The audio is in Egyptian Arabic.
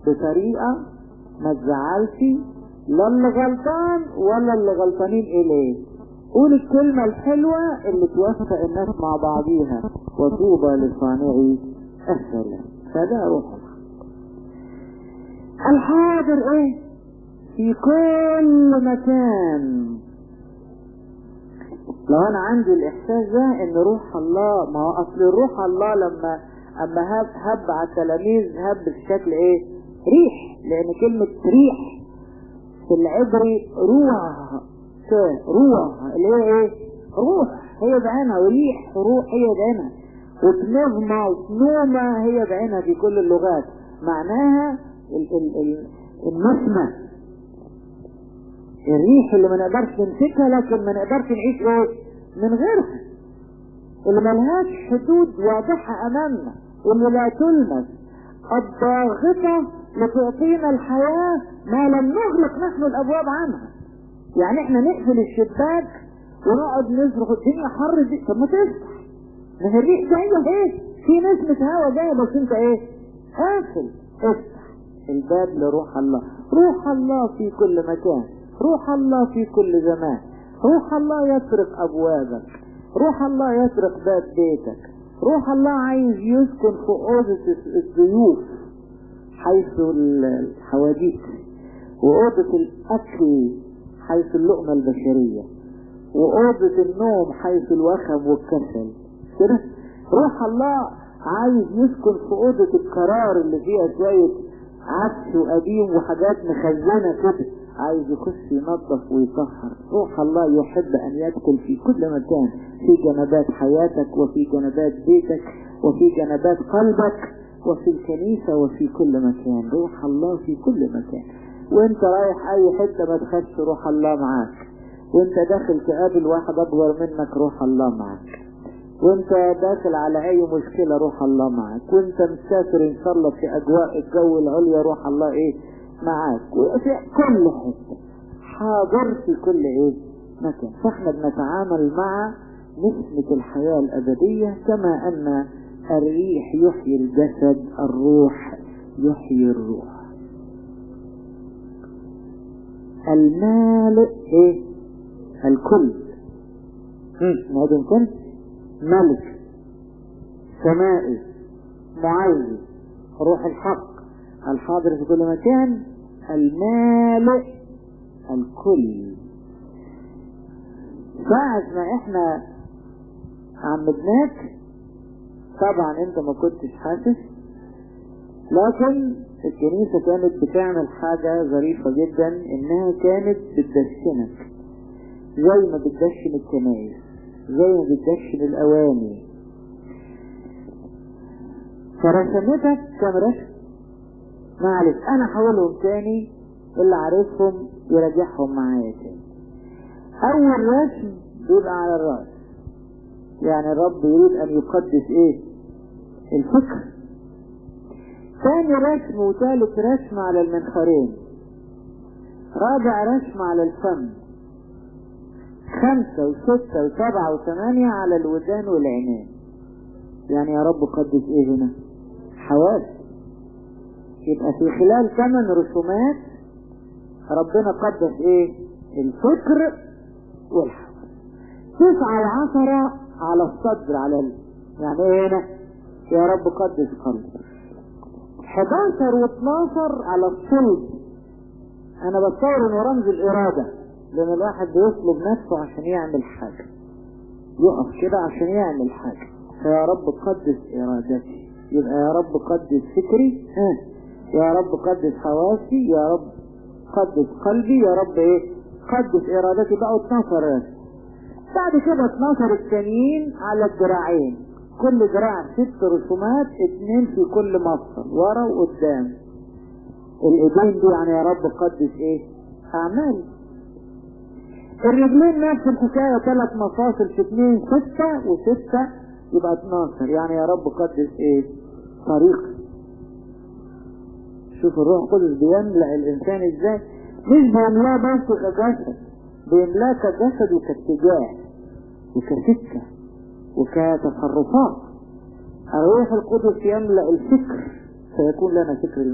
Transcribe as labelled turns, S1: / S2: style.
S1: بطريقة ما تزعلش لا اللي غلطان ولا اللي غلطانين اليه قول الكلمة الحلوة اللي توافق الناس مع بعضيها وطوبى لصانعي السلام فده روح الله الحاضر ايه في كل مكان لو انا عندي الاحساس ده ان روح الله ما هو اصل روح الله لما اما هب هب على التلاميذ هب بشكل ايه ريح لان كلمة ريح في العبري روح روح اللي هي ايه روح هي بعينها وريح روح هي بعينها وبنغمة وبنومة هي بعينها في كل اللغات معناها ال ال ال النسمة الريح اللي ما نقدرش نمسكها لكن ما نقدرش نعيش ايه من غيرها اللي ملهاش حدود واضحة امامنا اللي لا تلمس الضاغطة لتعطينا الحياة ما لم نغلق نحن الابواب عنها يعني احنا نقفل الشباك ونقعد نصرخ الدنيا حر دي طب ما تفتح ما هي الريح جايه ايه في نسمة هوا جايه بس انت ايه قافل افتح الباب لروح الله روح الله في كل مكان روح الله في كل زمان روح الله يطرق ابوابك روح الله يطرق باب بيتك روح الله عايز يسكن في اوضة الضيوف حيث الحواديت وأوضة الأكل حيث اللقمة البشرية وأوضة النوم حيث الوخم والكسل كده روح الله عايز يسكن في أوضة القرار اللي فيها شوية عدس وقديم وحاجات مخزنة كده عايز يخش ينظف ويطهر روح الله يحب أن يدخل في كل مكان في جنبات حياتك وفي جنبات بيتك وفي جنبات قلبك وفي الكنيسة وفي كل مكان روح الله في كل مكان وانت رايح اي حتة ما تخش روح الله معاك وانت داخل تقابل واحد اكبر منك روح الله معاك وانت داخل على اي مشكلة روح الله معاك وانت مسافر ان شاء الله في اجواء الجو العليا روح الله ايه معاك وفي كل حتة حاضر في كل ايه مكان فاحنا بنتعامل مع نسمة الحياة الابدية كما ان الريح يحيي الجسد الروح يحيي الروح المالئ ايه الكل هذا كنت ملك سمائي معيز روح الحق الحاضر في كل مكان المالئ الكل ساعة ما احنا عمدناك طبعا انت ما كنتش حاسس لكن الكنيسة كانت بتعمل حاجة ظريفة جدا انها كانت بتدشنك زي ما بتدشن الكنائس زي ما بتدشن الاواني فرسمتك كم رسم معلش انا حولهم تاني اللي عارفهم يراجعهم معايا تاني اول رسم بيبقى على الرأس يعني الرب يريد ان يقدس ايه الفكر ثاني رسم وثالث رسم على المنخرين رابع رسم على الفم خمسة وستة وسبعة وثمانية على الودان والعينين يعني يا رب قدس ايه هنا حواس يبقى في خلال ثمان رسومات ربنا قدس ايه الفكر والحواس تسعة وعشرة على الصدر على ال... يعني ايه هنا يا رب قدس قلبي 11 و12 على الصلب انا بتصور انه رمز الاراده لان الواحد بيطلب نفسه عشان يعمل حاجه يقف كده عشان يعمل حاجه فيا رب قدس ارادتي يبقى يا رب قدس فكري ها يا رب قدس حواسي يا رب قدس قلبي يا رب ايه قدس ارادتي بقى 12 رسم بعد كده 12 التانيين على الذراعين كل ذراع ست رسومات اتنين في كل مفصل ورا وقدام الايدين دي يعني يا رب قدس ايه اعمال الرجلين نفس الحكاية ثلاث مفاصل في اتنين ستة وستة يبقى 12 يعني يا رب قدس ايه طريق شوف الروح القدس بيملأ الانسان ازاي مش بيملاه بس كجسد بيملاه كجسد وكاتجاه وكسكة وكتصرفات الروح القدس يملأ الفكر فيكون لنا فكر